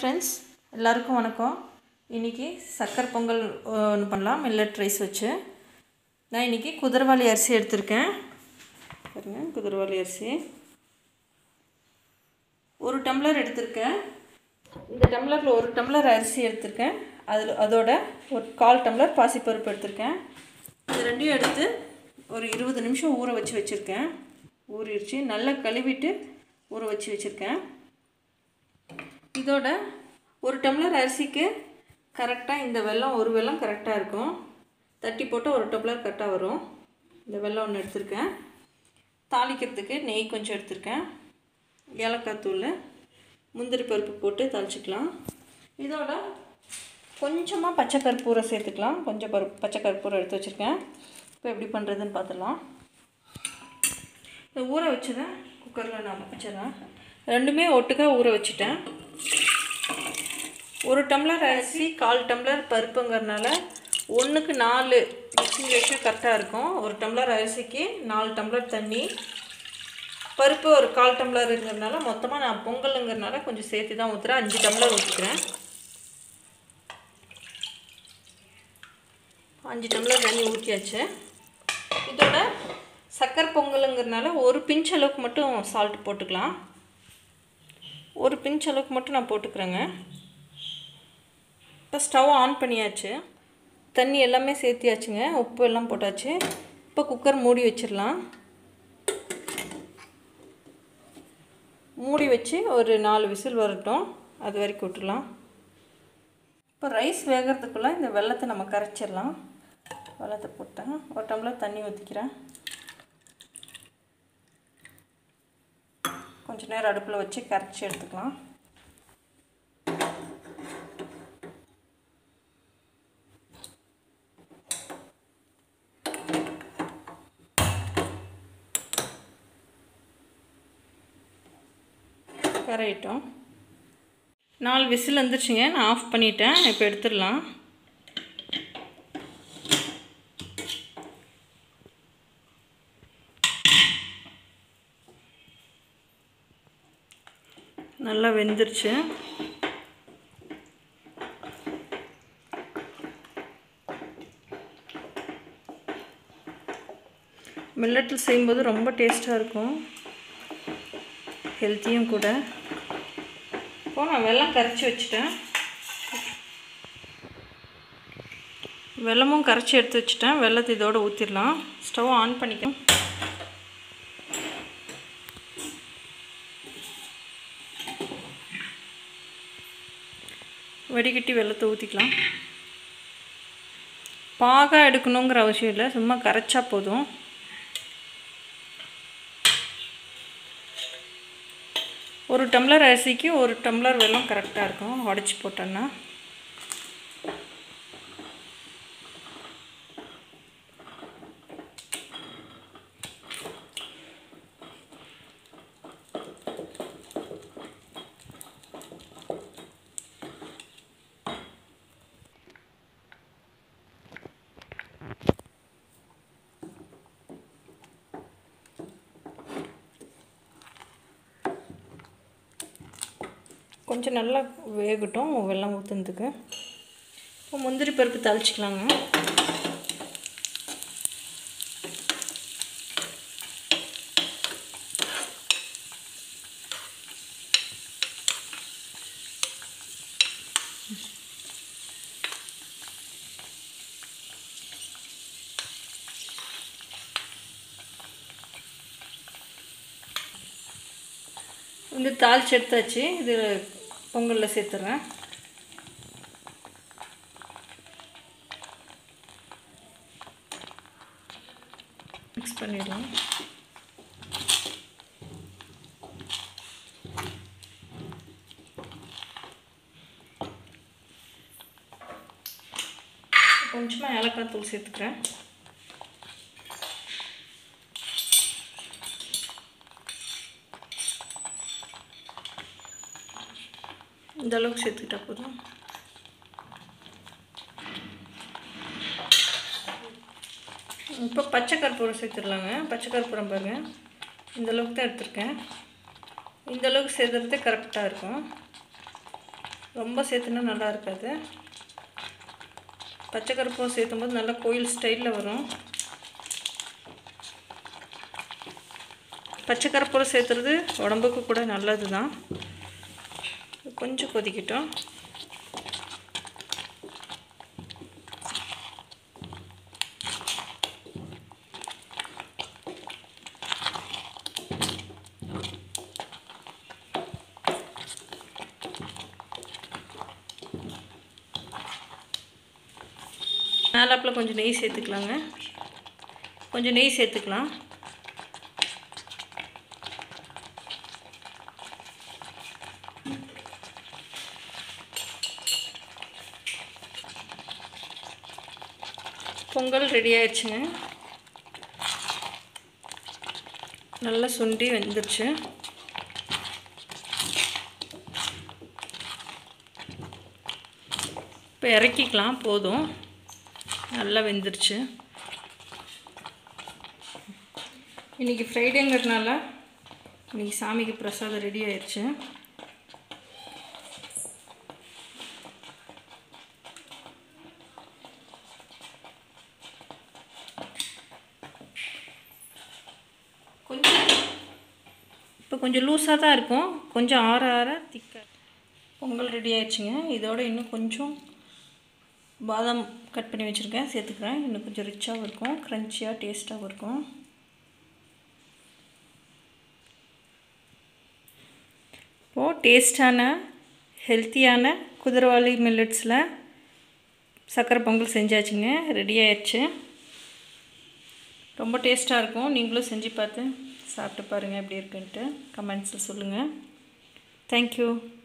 friends எல்லாருக்கும் வணக்கம் இன்றைக்கி சக்கரை பொங்கல் ஒன்று பண்ணலாம் மில்லட் ரைஸ் வச்சு நான் இன்றைக்கி குதிரவாளி அரிசி எடுத்திருக்கேன் பாருங்க குதிரவாளி அரிசி ஒரு டம்ளர் எடுத்திருக்கேன் இந்த டம்ளரில் ஒரு டம்ளர் அரிசி எடுத்திருக்கேன் அதில் அதோட ஒரு கால் டம்ளர் பாசிப்பருப்பு எடுத்திருக்கேன் இது ரெண்டையும் எடுத்து ஒரு இருபது நிமிஷம் ஊற வச்சு வச்சுருக்கேன் ஊறிடுச்சு நல்லா கழுவிட்டு ஊற வச்சு வச்சுருக்கேன் இதோட ஒரு டம்ளர் அரிசிக்கு கரெக்டாக இந்த வெல்லம் ஒரு வெல்லம் கரெக்டாக இருக்கும் தட்டி போட்டால் ஒரு டம்ளர் கரெக்டாக வரும் இந்த வெல்லம் ஒன்று எடுத்திருக்கேன் தாளிக்கிறதுக்கு நெய் கொஞ்சம் எடுத்திருக்கேன் ஏலக்காய் தூள் முந்திரி பருப்பு போட்டு தாளிச்சிக்கலாம் இதோட கொஞ்சமாக பச்சை கற்பூரம் சேர்த்துக்கலாம் கொஞ்சம் பருப்பு பச்சை கற்பூரம் எடுத்து வச்சுருக்கேன் இப்போ எப்படி பண்ணுறதுன்னு பார்த்துடலாம் இந்த ஊற வச்சதை குக்கரில் நான் வச்சிடறேன் ரெண்டுமே ஒட்டுக்கா ஊற வச்சுட்டேன் ஒரு டம்ளர் அரிசி கால் டம்ளர் பருப்புங்கிறனால ஒன்றுக்கு நாலு மிக்சிங் ரேஷியோ கரெக்டாக இருக்கும் ஒரு டம்ளர் அரிசிக்கு நாலு டம்ளர் தண்ணி பருப்பு ஒரு கால் டம்ளருங்கிறனால மொத்தமாக நான் பொங்கலுங்கிறனால கொஞ்சம் சேர்த்து தான் ஊற்றுறேன் அஞ்சு டம்ளர் ஊற்றிக்கிறேன் அஞ்சு டம்ளர் தண்ணி ஊற்றியாச்சு இதோட சக்கரை பொங்கலுங்கிறனால ஒரு பிஞ்ச் அளவுக்கு மட்டும் சால்ட் போட்டுக்கலாம் ஒரு பிஞ்ச் அளவுக்கு மட்டும் நான் போட்டுக்கிறேங்க இப்போ ஸ்டவ் ஆன் பண்ணியாச்சு தண்ணி எல்லாமே சேர்த்தியாச்சுங்க உப்பு எல்லாம் போட்டாச்சு இப்போ குக்கர் மூடி வச்சிடலாம் மூடி வச்சு ஒரு நாலு விசில் வரட்டும் அது வரைக்கும் விட்டுடலாம் இப்போ ரைஸ் வேகிறதுக்குள்ளே இந்த வெள்ளத்தை நம்ம கரைச்சிடலாம் வெள்ளத்தை போட்டேன் ஒரு டம்ளர் தண்ணி ஊற்றிக்கிறேன் கொஞ்ச நேரம் அடுப்பில் வச்சு கரைச்சி எடுத்துக்கலாம் கரையிட்டோம் நாலு விசில் வந்துருச்சுங்க நான் ஆஃப் பண்ணிட்டேன் இப்போ எடுத்துடலாம் நல்லா வெந்துருச்சு மில்லட்டில் செய்யும்போது ரொம்ப டேஸ்ட்டாக இருக்கும் ஹெல்த்தியும் கூட இப்போ நான் வெல்லம் கரைச்சி வச்சுட்டேன் வெல்லமும் கரைச்சி எடுத்து வச்சுட்டேன் வெள்ளத்தை இதோடு ஊற்றிடலாம் ஸ்டவ் ஆன் பண்ணிக்கலாம் வடிகட்டி வெள்ளத்தை ஊற்றிக்கலாம் பாகாக எடுக்கணுங்கிற அவசியம் இல்லை சும்மா கரைச்சா போதும் ஒரு டம்ளர் அரிசிக்கு ஒரு டம்ளர் வெல்லம் கரெக்டாக இருக்கும் உடச்சி போட்டோன்னா கொஞ்சம் நல்லா வேகட்டும் வெள்ளம் ஊற்றுனதுக்கு இப்போ முந்திரி பருப்பு தாளிச்சிக்கலாங்க வந்து தாளிச்சு எடுத்தாச்சு இது பொங்கலில் சேர்த்துட்றேன் மிக்ஸ் பண்ணிடலாம் கொஞ்சமாக ஏலக்காய் தூள் சேர்த்துக்கிறேன் இந்த அளவுக்கு சேர்த்துக்கிட்டா போதும் இப்போ பச்சை கற்பூரம் சேர்த்துடலாங்க பச்சை கற்பூரம் பாருங்கள் இந்த அளவுக்கு தான் எடுத்திருக்கேன் இந்த அளவுக்கு சேர்த்துறது கரெக்டாக இருக்கும் ரொம்ப சேர்த்துனா நல்லா இருக்காது பச்சை கருப்பம் சேர்த்தும் போது நல்லா கோயில் ஸ்டைலில் வரும் பச்சை கருப்பூரம் சேர்த்துறது உடம்புக்கு கூட நல்லது தான் கொஞ்சம் கொதிக்கட்டும் மேலாப்பில் கொஞ்சம் நெய் சேர்த்துக்கலாங்க கொஞ்சம் நெய் சேர்த்துக்கலாம் பொங்கல் ரெடி ஆயிடுச்சுங்க நல்லா சுண்டி வெந்துருச்சு இப்போ இறக்கிக்கலாம் போதும் நல்லா வெந்துருச்சு இன்றைக்கி ஃப்ரைடேங்கிறதுனால இன்றைக்கி சாமிக்கு பிரசாதம் ரெடி ஆயிடுச்சு கொஞ்சம் இப்போ கொஞ்சம் லூஸாக தான் இருக்கும் கொஞ்சம் ஆற ஆற திக்காக பொங்கல் ரெடி ஆயிடுச்சுங்க இதோட இன்னும் கொஞ்சம் பாதாம் கட் பண்ணி வச்சுருக்கேன் சேர்த்துக்கிறேன் இன்னும் கொஞ்சம் ரிச்சாகவும் இருக்கும் க்ரன்ச்சியாக டேஸ்ட்டாகவும் இருக்கும் இப்போது டேஸ்டான ஹெல்த்தியான குதிரவாளி மில்லட்ஸில் சக்கரை பொங்கல் செஞ்சாச்சுங்க ரெடி ஆயிடுச்சு ரொம்ப டேஸ்ட்டாக இருக்கும் நீங்களும் செஞ்சு பார்த்து சாப்பிட்டு பாருங்கள் எப்படி இருக்குன்ட்டு கமெண்ட்ஸில் சொல்லுங்கள் தேங்க்யூ